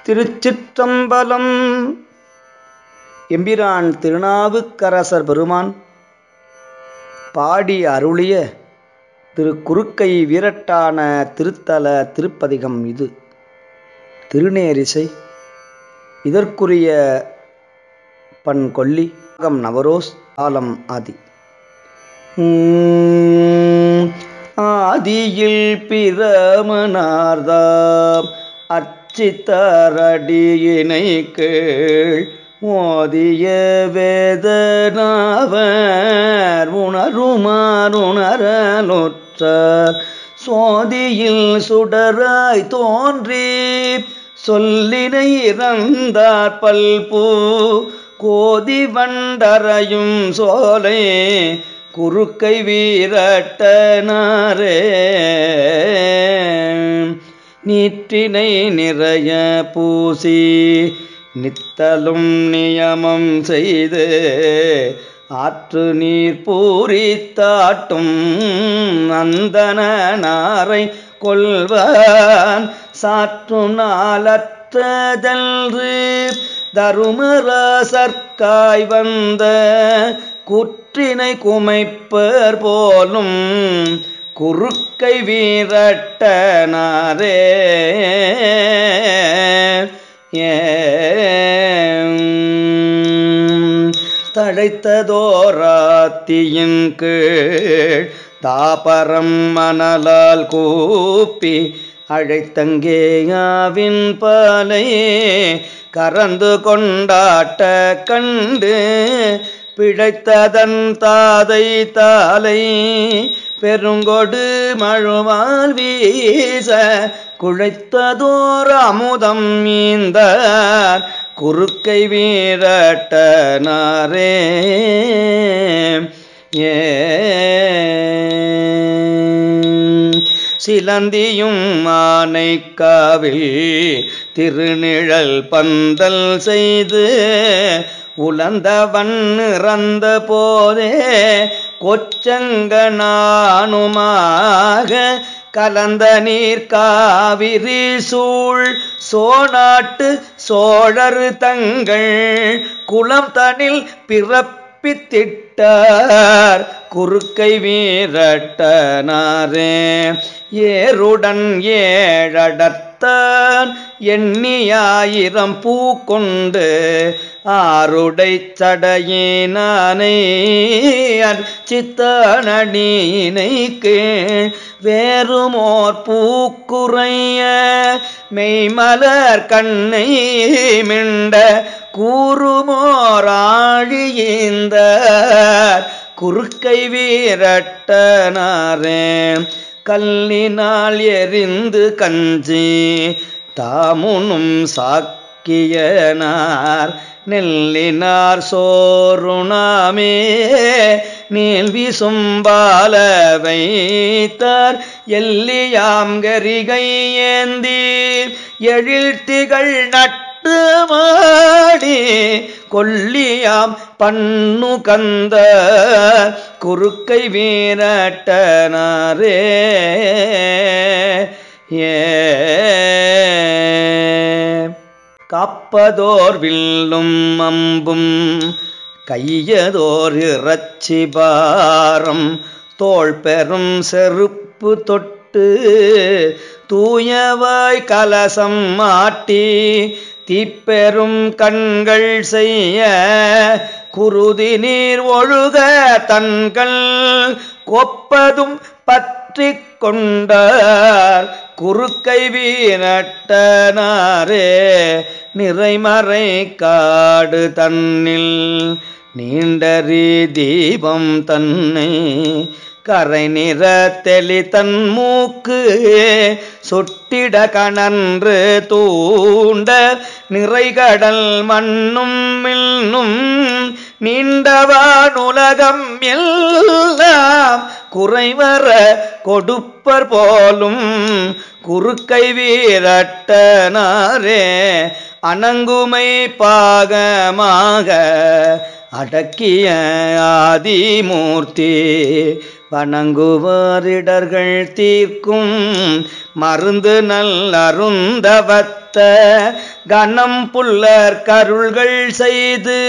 திருச்சிற்றம்பலம் எம்பிரான் திருநாவுக்கரசர் பெருமான் பாடி அருளிய திரு குறுக்கை வீரட்டான திருத்தல திருப்பதிகம் இது திருநேரிசை இதற்குரிய பண் கொல்லி ராகம் நவரோஸ் ஆலம் ஆதி உம், ஆதியில் பிரமனார்தாம் அச்சித்தரடியினை கேள் மோதிய வேதனாவர் உணருமாறுணரலுற்றார் சோதியில் சுடராய் தோன்றி சொல்லினை இறந்தார் பல்பூ கோதி வண்டரையும் சோலை குறுக்கை வீரட்டனாரே நீற்றினை நிறைய பூசி நித்தலும் நியமம் செய்து ஆற்று நீர் பூரித்தாட்டும் அந்தன நாரை கொள்வான் சாற்று நாளற்றதல்று தருமராசற்காய் வந்த குற்றினை குமைப்பர் போலும் குறுக்கை வீரட்டனாரே தழைத்ததோராத்தியின் கீழ் தாபரம் மணலால் கூப்பி அழைத்தங்கேயாவின் பாலை கறந்து கொண்டாட்ட கண்டு பிழைத்ததன் தாதை தாலை பெருங்கொடு மழுவால் வீச குழைத்ததோர் அமுதம் மீந்த குறுக்கை வீரட்டனாரே ஏ சிலந்தியும் மானைக்காவில் திருநிழல் பந்தல் செய்து உலர்ந்தவன் இறந்த போதே கொச்சங்கனானுமாக கலந்த நீர் காவிரி சூழ் சோநாட்டு சோழர் தங்கள் குளம் தனில் பிறப்பித்திட்டார் குறுக்கை வீரட்டனாரே ஏருடன் ஏழடத்தான் எண்ணியாயிரம் பூ கொண்டு ஆருடை சடையினானை அர்ச்சித்தனடியினை கீழ் வேறுமோர் பூக்குறைய மெய்மலர் கண்ணை மிண்ட கூறுமோராழியீந்த குறுக்கை வீரட்டனாரே கல்லினால் எரிந்து கஞ்சி தாமுனும் சாக்கியனார் நெல்லினார் சோறுணாமே நீல் விசும்பால வைத்தார் எல்லியாம் கரிகை ஏந்தி எழில்திகள் நட்டு மாடி கொல்லியாம் பண்ணு கந்த குறுக்கை வீரட்டனாரே ஏ காப்பதோர் வில்லும் அம்பும் கையதோர் இறச்சி பாரம் தோள் பெறும் செருப்பு தொட்டு தூயவாய் கலசம் மாட்டி தீப்பெரும் கண்கள் செய்ய குருதி நீர் ஒழுக தன்கள் கொப்பதும் பற்றி கொண்டார் குறுக்கை வீரட்டனாரே நிறைமறை காடு தன்னில் நீண்டறி தீபம் தன்னை கரை நிற தெளி தன் மூக்கு சொட்டிட கணன்று தூண்ட நிறைகடல் மண்ணும் மில்லும் நீண்டவானுலகம் எல்லாம் குறைவர கொடுப்பர் போலும் குறுக்கை வீரட்டனாரே அணங்குமை பாகமாக அடக்கிய ஆதிமூர்த்தி வணங்குவாரிடர்கள் தீர்க்கும் மருந்து நல்லருந்தவத்த காத்த கணம் புல்லர் கருள்கள் செய்து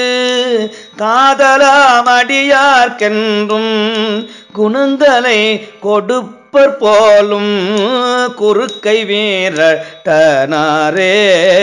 காதலாமடியார்க்கென்றும் குணங்களை கொடுப்பர் போலும் குறுக்கை வீரட்டனாரே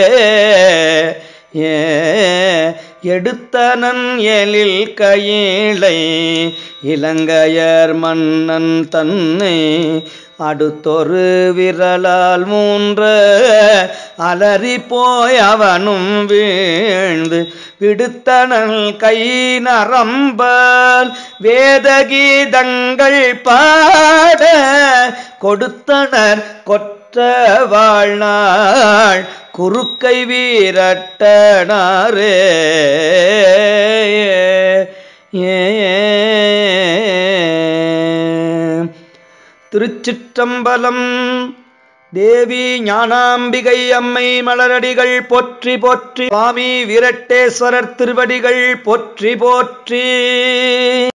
ஏ எடுத்தனன் எழில் கையிலை இலங்கையர் மன்னன் தன்னை அடுத்தொரு விரலால் மூன்ற அலறி போய் அவனும் வீழ்ந்து விடுத்தனல் கை நரம்பால் வேதகீதங்கள் பாட கொடுத்தனர் கொற்ற வாழ்நாள் குறுக்கை வீரட்டனாரே திருச்சிற்றம்பலம் தேவி ஞானாம்பிகை அம்மை மலரடிகள் போற்றி போற்றி சுவாமி வீரட்டேஸ்வரர் திருவடிகள் போற்றி போற்றி